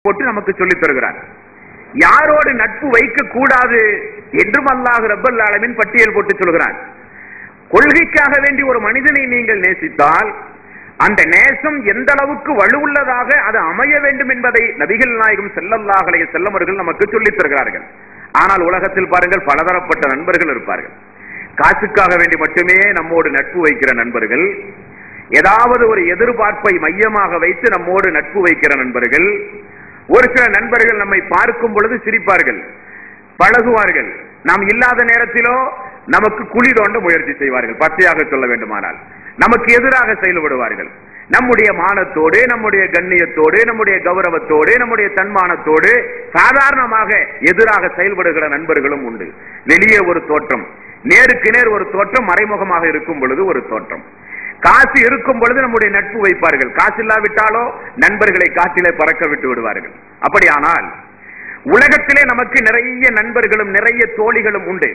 போட்டு நமக்கு சொல்லித் தருகிறார் யாரோடு நட்பு வைக்க கூடாது என்றும் அல்லாஹ் ரப்பல் ஆலமின் பட்டியல் போட்டு சொல்கிறான் கொள்கைக்காக வேண்டி ஒரு மனிதனை நீங்கள் நேசித்தால் அந்த நேசம் எந்த அளவுக்கு வலுவுள்ளதாக அது அமைய வேண்டும் என்பதை நபிகள் நாயகம் செல்லல்லாஹலைய செல்லமர்கள் நமக்கு சொல்லித் தருகிறார்கள் ஆனால் உலகத்தில் பாருங்கள் பலதரப்பட்ட நண்பர்கள் இருப்பார்கள் காசுக்காக வேண்டி மட்டுமே நம்மோடு நட்பு வைக்கிற நண்பர்கள் ஏதாவது ஒரு எதிர்பார்ப்பை மையமாக வைத்து நம்மோடு நட்பு வைக்கிற நண்பர்கள் ஒரு சில நண்பர்கள் நம்மை பார்க்கும் பொழுது சிரிப்பார்கள் பழகுவார்கள் நாம் இல்லாத நேரத்திலோ நமக்கு குழி தோண்ட முயற்சி செய்வார்கள் பச்சையாக சொல்ல வேண்டுமானால் நமக்கு எதிராக செயல்படுவார்கள் நம்முடைய மானத்தோடு நம்முடைய கண்ணியத்தோடு நம்முடைய கௌரவத்தோடு நம்முடைய தன்மானத்தோடு சாதாரணமாக எதிராக செயல்படுகிற நண்பர்களும் உண்டு வெளியே ஒரு தோற்றம் நேருக்கு நேர் ஒரு தோற்றம் மறைமுகமாக இருக்கும் பொழுது ஒரு தோற்றம் காசு இருக்கும் பொழுது நம்முடைய நட்பு வைப்பார்கள் காசு இல்லாவிட்டாலோ நண்பர்களை காற்றிலே பறக்க விட்டு விடுவார்கள் அப்படியானால் உலகத்திலே நமக்கு நிறைய நண்பர்களும் நிறைய தோழிகளும் உண்டு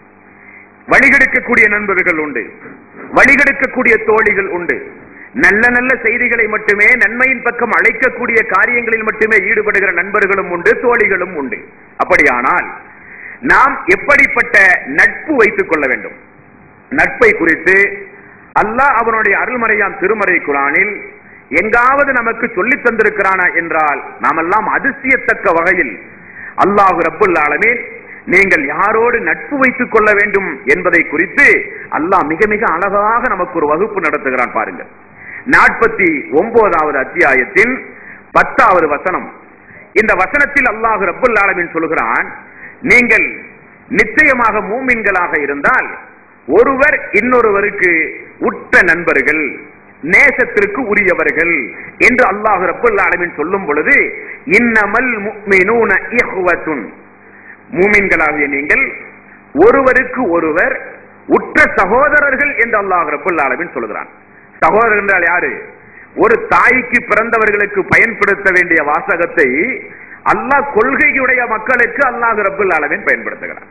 வழிகெடுக்கக்கூடிய நண்பர்கள் உண்டு வழிகெடுக்கக்கூடிய தோழிகள் உண்டு நல்ல நல்ல செய்திகளை மட்டுமே நன்மையின் பக்கம் அழைக்கக்கூடிய காரியங்களில் மட்டுமே ஈடுபடுகிற நண்பர்களும் உண்டு தோழிகளும் உண்டு அப்படியானால் நாம் எப்படிப்பட்ட நட்பு வைத்துக் கொள்ள வேண்டும் நட்பை குறித்து அல்லாஹ் அவனுடைய அருள்மறையாம் திருமறை குரானில் எங்காவது நமக்கு சொல்லித் தந்திருக்கிறானா என்றால் நாமெல்லாம் அதிசயத்தக்க வகையில் அல்லாஹ் ரப்புல் ஆலமீன் நீங்கள் யாரோடு நட்பு வைத்துக் கொள்ள வேண்டும் என்பதை குறித்து அல்லாஹ் மிக மிக அழகாக நமக்கு ஒரு வகுப்பு நடத்துகிறான் பாருங்கள் நாற்பத்தி ஒன்பதாவது அத்தியாயத்தின் பத்தாவது வசனம் இந்த வசனத்தில் அல்லாஹ் ரப்புல் ஆலமீன் சொல்கிறான் நீங்கள் நிச்சயமாக மூமின்களாக இருந்தால் ஒருவர் இன்னொருவருக்கு உற்ற நண்பர்கள் நேசத்திற்கு உரியவர்கள் என்று அல்லாஹ் ரப்புல் ஆலமீன் சொல்லும் பொழுது இன்னமல் முஃமினூன இஹ்வத்துன் மூமின்களாகிய நீங்கள் ஒருவருக்கு ஒருவர் உற்ற சகோதரர்கள் என்று அல்லாஹ் ரப்புல் ஆலமீன் சொல்கிறான் சகோதரர் என்றால் யாரு ஒரு தாய்க்கு பிறந்தவர்களுக்கு பயன்படுத்த வேண்டிய வாசகத்தை அல்லாஹ் கொள்கையுடைய மக்களுக்கு அல்லாஹ் ரப்புல் ஆலமீன் பயன்படுத்துகிறான்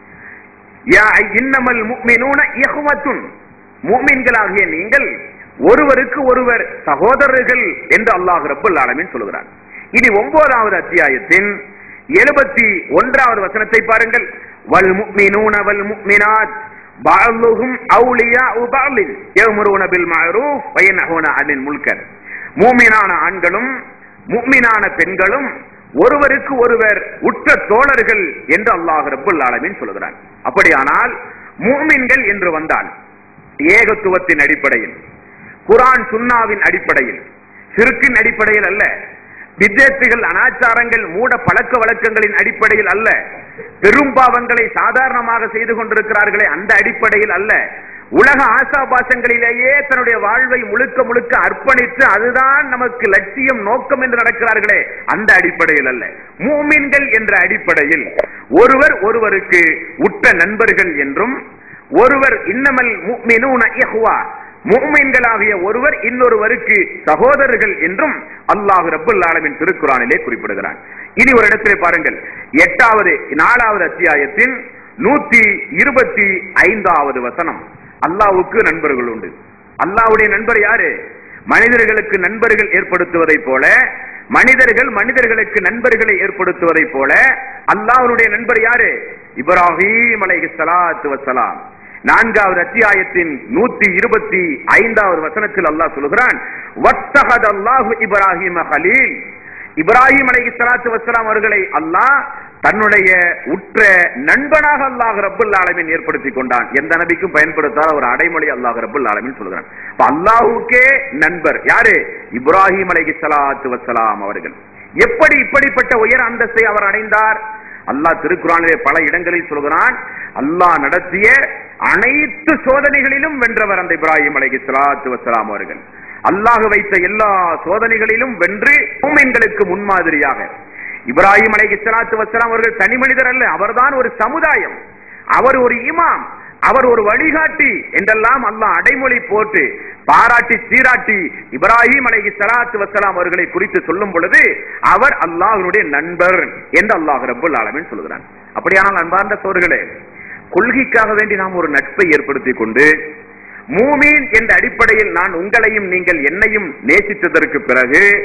யா இன்னமல் முஃமினூன இஹ்வத்துன் முஃமின்களாகிய நீங்கள் ஒருவருக்கு ஒருவர் சகோதரர்கள் என்று அல்லாஹ் ரப்புல் ஆலமீன் சொல்கிறார் இனி ஒன்பதாவது அத்தியாயத்தின் எழுபத்தி ஒன்றாவது வசனத்தை பாருங்கள் வல் முஃமினூன வல் முஃமினாத் பஅலுஹும் அவுலியாஉ பஅலின் யஅமுருன பில் மஅரூஃப் வ யன்ஹூன அனில் முன்கர் மூமினான ஆண்களும் முஃமினான பெண்களும் ஒருவருக்கு ஒருவர் உற்ற தோழர்கள் என்று அல்லாஹ் ரப்புல் ஆலமீன் சொல்கிறான் அப்படியானால் மூமின்கள் என்று வந்தால் ஏகத்துவத்தின் அடிப்படையில் குரான் சுன்னாவின் அடிப்படையில் சிறுக்கின் அடிப்படையில் அல்ல வித்தியார்த்திகள் அனாச்சாரங்கள் மூட பழக்க வழக்கங்களின் அடிப்படையில் அல்ல பெரும் பாவங்களை சாதாரணமாக செய்து கொண்டிருக்கிறார்களே அந்த அடிப்படையில் அல்ல உலக ஆசாபாசங்களிலேயே தன்னுடைய வாழ்வை முழுக்க முழுக்க அர்ப்பணித்து அதுதான் நமக்கு லட்சியம் நோக்கம் என்று நடக்கிறார்களே அந்த அடிப்படையில் அல்ல மூமின்கள் என்ற அடிப்படையில் ஒருவர் ஒருவருக்கு உற்ற நண்பர்கள் என்றும் ஒருவர் இன்னமல் முஃமினூன இஹ்வா முஃமின்களாகிய ஒருவர் இன்னொருவருக்கு சகோதரர்கள் என்றும் அல்லாஹ் ரப்புல் ஆலமின் திருக்குறானிலே குறிப்பிடுகிறான் இனி ஒரு இடத்திலே பாருங்கள் எட்டாவது நாலாவது அத்தியாயத்தின் நூத்தி இருபத்தி ஐந்தாவது வசனம் அல்லாஹ்வுக்கு நண்பர்கள் உண்டு அல்லாஹ்வுடைய நண்பர் யாரு மனிதர்களுக்கு நண்பர்கள் ஏற்படுத்துவதை போல மனிதர்கள் மனிதர்களுக்கு நண்பர்களை ஏற்படுத்துவதை போல அல்லாஹ்வுடைய நண்பர் யாரு இப்ராஹிம் அலைஹி ஸலாத்து வஸலாம் நான்காவது அத்தியாயத்தின் நூத்தி இருபத்தி ஐந்தாவது வசனத்தில் அல்லாஹ் சொல்கிறான் வத்தகத் அல்லாஹு இப்ராஹிம ஹலீல் இப்ராஹிம் அலைஹி ஸலாத்து வஸலாம் அவர்களை அல்லாஹ் தன்னுடைய உற்ற நண்பனாக அல்லாஹ் ரப்புல் ஆலமீன் ஏற்படுத்தி கொண்டான் எந்த நபிக்கும் பயன்படுத்தாத ஒரு அடைமொழி அல்லாஹ் ரப்புல் ஆலமீன் சொல்கிறான் அப்ப அல்லாஹ்வுக்கே நண்பர் யாரு இப்ராஹிம் அலைஹி ஸலாத்து வஸலாம் அவர்கள் எப்படி இப்படிப்பட்ட உயர் அந்தஸ்தை அவர் அடைந்தார் அல்லாஹ் திருக்குறானிலே பல இடங்களில் சொல்கிறான் அல்லாஹ் நடத்திய அனைத்து சோதனைகளிலும் வென்றவர் அந்த இப்ராஹிம் அலைஹி ஸலாத்து வஸலாம் அவர்கள் அல்லாஹ் வைத்த எல்லா சோதனைகளிலும் வென்று மூமின்களுக்கு முன்மாதிரியாக இப்ராஹிம் அலைஹி ஸலாத்து வஸலாம் அவர்கள் தனி மனிதர் அல்ல அவர்தான் ஒரு சமுதாயம் அவர் ஒரு இமாம் அவர் ஒரு வழிகாட்டி என்றெல்லாம் அல்லாஹ் அடைமொழி போட்டு பாராட்டி சீராட்டி இப்ராஹிம் அலைஹி ஸலாத்து வஸலாம் அவர்களை குறித்து சொல்லும் பொழுது அவர் அல்லாஹ்வுடைய நண்பர் என்று அல்லாஹ் ரப்பல் ஆலமீன் சொல்கிறான் அப்படியானால் அன்பார்ந்த சோர்களே கொள்கைக்காக வேண்டி நாம் ஒரு நட்பை ஏற்படுத்திக் கொண்டு மூமீன் என்ற அடிப்படையில் நான் உங்களையும் நீங்கள் என்னையும் நேசித்ததற்கு பிறகு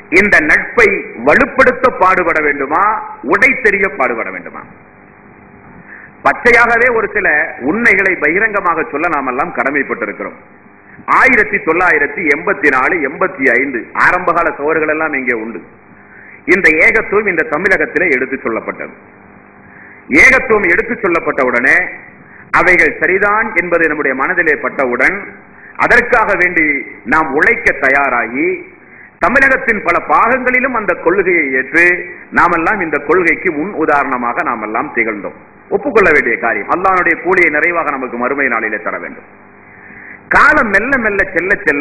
இந்த நட்பை வலுப்படுத்த பாடுபட வேண்டுமா உடை தெரிய பாடுபட வேண்டுமா பச்சையாகவே ஒரு சில உண்மைகளை பகிரங்கமாக சொல்ல நாம் எல்லாம் கடமைப்பட்டிருக்கிறோம் ஆயிரத்தி தொள்ளாயிரத்தி எண்பத்தி நாலு எண்பத்தி ஐந்து ஆரம்பகால சோறுகள் எல்லாம் இங்கே உண்டு இந்த ஏகத்துவம் இந்த தமிழகத்திலே எடுத்து சொல்லப்பட்டது ஏகத்துவம் எடுத்து சொல்லப்பட்ட உடனே அவைகள் சரிதான் என்பது நம்முடைய மனதிலே பட்டவுடன் அதற்காக வேண்டி நாம் உழைக்க தயாராகி தமிழகத்தின் பல பாகங்களிலும் அந்த கொள்கையை ஏற்று நாமெல்லாம் இந்த கொள்கைக்கு முன் உதாரணமாக நாம் எல்லாம் திகழ்ந்தோம் ஒப்புக்கொள்ள வேண்டிய காரியம் அல்லாஹ்வுடைய கூலியை நிறைவாக நமக்கு மறுமை நாளிலே தர வேண்டும் காலம் மெல்ல மெல்ல செல்ல செல்ல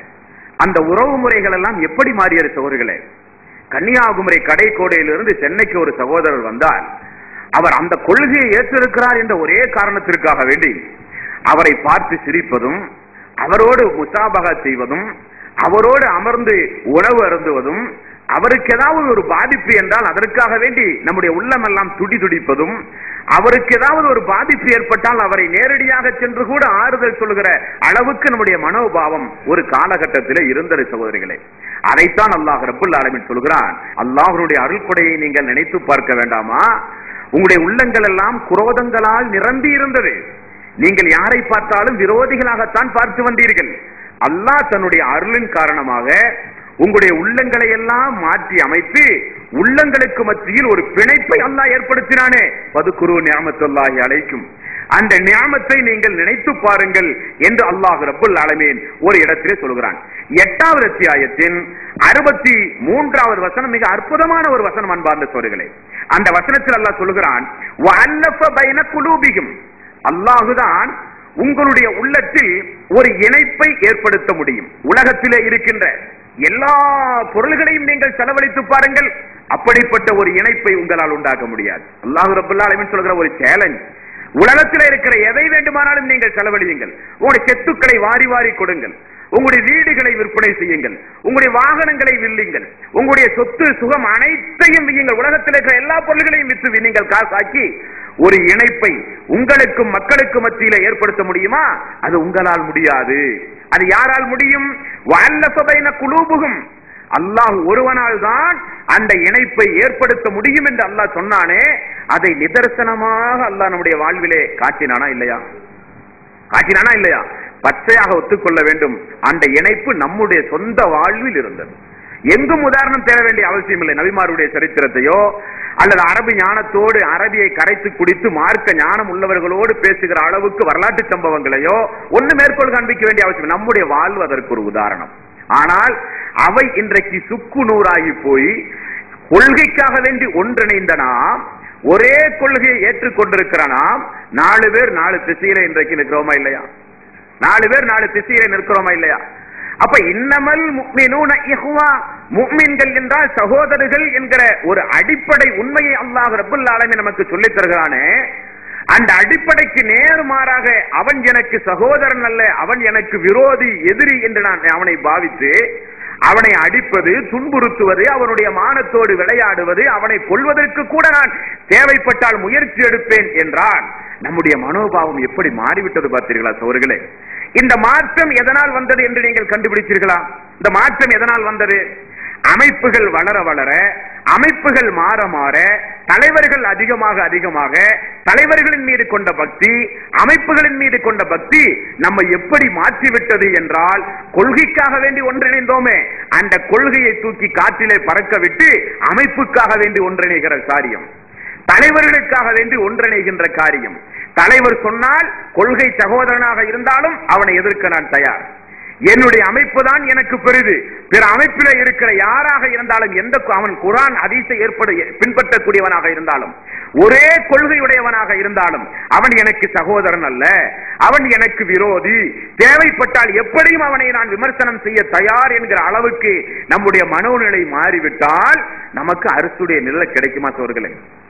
அந்த உறவு முறைகள் எல்லாம் எப்படி மாறியது சகோதரர்களே கன்னியாகுமரி கடைக்கோடையிலிருந்து சென்னைக்கு ஒரு சகோதரர் வந்தால் அவர் அந்த கொள்கையை ஏற்றிருக்கிறார் என்ற ஒரே காரணத்திற்காக வேண்டி அவரை பார்த்து சிரிப்பதும் அவரோடு முசாபகா செய்வதும் அவரோடு அமர்ந்து உணவு அருந்துவதும் அவருக்கு ஏதாவது ஒரு பாதிப்பு என்றால் அதற்காக வேண்டி நம்முடைய உள்ளமெல்லாம் துடி துடிப்பதும் அவருக்கு ஏதாவது ஒரு பாதிப்பு ஏற்பட்டால் அவரை நேரடியாக சென்று கூட ஆறுதல் சொல்லுகிற அளவுக்கு நம்முடைய மனோபாவம் ஒரு காலகட்டத்தில் இருந்தது சகோதரிகளே அதைத்தான் அல்லாஹ் ரப்புல் ஆலமீன் சொல்கிறான் அல்லாஹ்வுடைய அருள்கொடையை நீங்கள் நினைத்து பார்க்க வேண்டாமா உங்களுடைய உள்ளங்கள் எல்லாம் குரோதங்களால் நிரம்பி இருந்தது நீங்கள் யாரை பார்த்தாலும் விரோதிகளாகத்தான் பார்த்து வந்தீர்கள் அல்லாஹ் தன்னுடைய அருளின் காரணமாக உங்களுடைய உள்ளங்களை எல்லாம் மாற்றி அமைத்து உள்ளங்களுக்கு மத்தியில் ஒரு பிணைப்பை அல்லாஹ் ஏற்படுத்தினானே பதுக்குரு ஞாமத்துல்லாஹி அழைக்கும் அந்த ஞாமத்தை நீங்கள் நினைத்து பாருங்கள் என்று அல்லாஹ் ரப்புல் அலமீன் ஒரு இடத்திலே சொல்கிறான் எட்டாவது அத்தியாயத்தின் அறுபத்தி மூன்றாவது வசனம் மிக அற்புதமான ஒரு வசனம் அன்பார்ந்த சோறுகளே அந்த வசனத்தில் அல்லாஹ் சொல்கிறான் வஅல்லஃப பைன குலூபிகும் அல்லாஹுதான் உங்களுடைய உள்ளத்தில் ஒரு இணைப்பை ஏற்படுத்த முடியும் உலகத்திலே இருக்கின்ற எல்லா பொருள்களையும் நீங்கள் செலவழித்து பாருங்கள் அப்படிப்பட்ட ஒரு இணைப்பை உங்களால் உண்டாக்க முடியாது அல்லாஹு ரபுல்லா அலமின் சொல்கிற ஒரு சேலஞ்ச் உலகத்தில் இருக்கிற எதை வேண்டுமானாலும் நீங்கள் செலவழியுங்கள் உங்களுடைய சொத்துக்களை வாரி வாரி கொடுங்கள் உங்களுடைய வீடுகளை விற்பனை செய்யுங்கள் உங்களுடைய வாகனங்களை வில்லுங்கள் உங்களுடைய சொத்து சுகம் அனைத்தையும் வியுங்கள் உலகத்தில் இருக்கிற எல்லா பொருள்களையும் விற்று நீங்கள் காசாக்கி ஒரு இணைப்பை உங்களுக்கும் மக்களுக்கும் மத்தியில ஏற்படுத்த முடியுமா அது உங்களால் முடியாது அது யாரால் முடியும் வல்லபைன குலூபுகும் அல்லாஹ் ஒருவனால் தான் அந்த இணைப்பை ஏற்படுத்த முடியும் என்று அல்லாஹ் சொன்னானே அதை நிதர்சனமாக அல்லாஹ் நம்முடைய வாழ்விலே காட்டினானா இல்லையா காட்டினானா இல்லையா பச்சையாக ஒத்துக்கொள்ள வேண்டும் அந்த இணைப்பு நம்முடைய சொந்த வாழ்வில் இருந்தது எங்கும் உதாரணம் தேட வேண்டிய அவசியம் இல்லை நபிமாருடைய சரித்திரத்தையோ அல்லது அரபு ஞானத்தோடு அரபியை கரைத்து குடித்து மார்க்க ஞானம் உள்ளவர்களோடு பேசுகிற அளவுக்கு வரலாற்று சம்பவங்களையோ ஒண்ணு மேற்கோள் காண்பிக்க வேண்டிய அவசியம் நம்முடைய வாழ்வு அதற்கு ஒரு உதாரணம் ஆனால் அவை இன்றைக்கு சுக்கு நூறாகி போய் கொள்கைக்காக வேண்டி ஒன்றிணைந்த நாம் ஒரே கொள்கையை ஏற்றுக்கொண்டிருக்கிற நாம் நாலு பேர் நாலு திசையில இன்றைக்கு நிற்கிறோமா இல்லையா நாலு பேர் நாலு திசையில நிற்கிறோமா இல்லையா அப்ப இன்னமல் முக்மினூன இஹ்வா முக்மின்கள் என்றால் சகோதரர்கள் என்கிற ஒரு அடிப்படை உண்மையை அல்லாஹ் ரப்புல் ஆலமீன் நமக்கு சொல்லித் தருகிறானே அந்த அடிப்படைக்கு நேர்மாறாக அவன் எனக்கு சகோதரன் அல்ல அவன் எனக்கு விரோதி எதிரி என்று நான் அவனை பாவித்து அவனை அடிப்பது துன்புறுத்துவது அவனுடைய மானத்தோடு விளையாடுவது அவனை கொள்வதற்கு கூட நான் தேவைப்பட்டால் முயற்சி எடுப்பேன் என்றால் நம்முடைய மனோபாவம் எப்படி மாறிவிட்டது பார்த்தீர்களா சோர்களே இந்த மாற்றம் எதனால் வந்தது என்று நீங்கள் கண்டுபிடிச்சீர்களா இந்த மாற்றம் எதனால் வந்தது அமைப்புகள் வளர வளர அமைப்புகள் மாற மாற தலைவர்கள் அதிகமாக அதிகமாக தலைவர்களின் மீது கொண்ட பக்தி அமைப்புகளின் மீது கொண்ட பக்தி நம்ம எப்படி மாற்றிவிட்டது என்றால் கொள்கைக்காக வேண்டி ஒன்றிணைந்தோமே அந்த கொள்கையை தூக்கி காற்றிலே பறக்க விட்டு அமைப்புக்காக வேண்டி ஒன்றிணைகிற காரியம் தலைவர்களுக்காக வேண்டி ஒன்றிணைகின்ற காரியம் தலைவர் சொன்னால் கொள்கை சகோதரனாக இருந்தாலும் அவனை எதிர்க்க நான் தயார் என்னுடைய அமைப்பு தான் எனக்கு பெரிது பிற அமைப்பில் இருக்கிற யாராக இருந்தாலும் எந்த அவன் குரான் அதிசை ஏற்படு பின்பற்றக்கூடியவனாக இருந்தாலும் ஒரே கொள்கையுடையவனாக இருந்தாலும் அவன் எனக்கு சகோதரன் அல்ல அவன் எனக்கு விரோதி தேவைப்பட்டால் எப்படியும் அவனை நான் விமர்சனம் செய்ய தயார் என்கிற அளவுக்கு நம்முடைய மனோநிலை மாறிவிட்டால் நமக்கு அரசுடைய நிலை கிடைக்குமா சோர்களே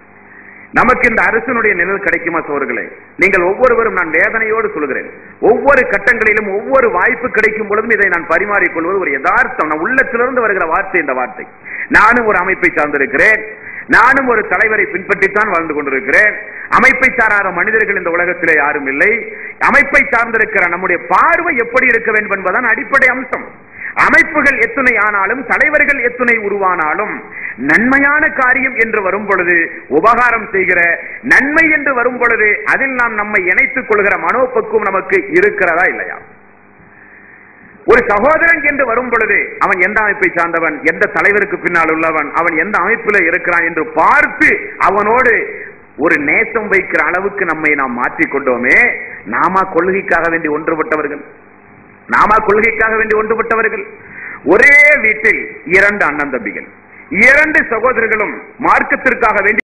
நமக்கு இந்த அரசனுடைய நிழல் கிடைக்குமா சோர்களே நீங்கள் ஒவ்வொருவரும் நான் வேதனையோடு சொல்கிறேன் ஒவ்வொரு கட்டங்களிலும் ஒவ்வொரு வாய்ப்பு கிடைக்கும் பொழுதும் இதை நான் பரிமாறிக் கொள்வது ஒரு யதார்த்தம் நான் உள்ளத்திலிருந்து வருகிற வார்த்தை இந்த வார்த்தை நானும் ஒரு அமைப்பை சார்ந்திருக்கிறேன் நானும் ஒரு தலைவரை பின்பற்றித்தான் வாழ்ந்து கொண்டிருக்கிறேன் அமைப்பை சாராத மனிதர்கள் இந்த உலகத்திலே யாரும் இல்லை அமைப்பை சார்ந்திருக்கிற நம்முடைய பார்வை எப்படி இருக்க வேண்டும் என்பதுதான் அடிப்படை அம்சம் அமைப்புகள் எத்துணை ஆனாலும் தலைவர்கள் எத்துணை உருவானாலும் நன்மையான காரியம் என்று வரும் பொழுது உபகாரம் செய்கிற நன்மை என்று வரும் பொழுது அதில் நாம் நம்மை இணைத்துக் கொள்கிற மனோபக்குவம் நமக்கு இருக்கிறதா இல்லையா ஒரு சகோதரன் என்று வரும் பொழுது அவன் எந்த அமைப்பை சார்ந்தவன் எந்த தலைவருக்கு பின்னால் உள்ளவன் அவன் எந்த அமைப்பில் இருக்கிறான் என்று பார்த்து அவனோடு ஒரு நேசம் வைக்கிற அளவுக்கு நம்மை நாம் மாற்றிக் கொண்டோமே நாம கொள்கைக்காக வேண்டி ஒன்றுபட்டவர்கள் நாம கொள்கைக்காக வேண்டி ஒன்றுபட்டவர்கள் ஒரே வீட்டில் இரண்டு அண்ணன் தம்பிகள் இரண்டு சகோதரர்களும் மார்க்கத்திற்காக வேண்டி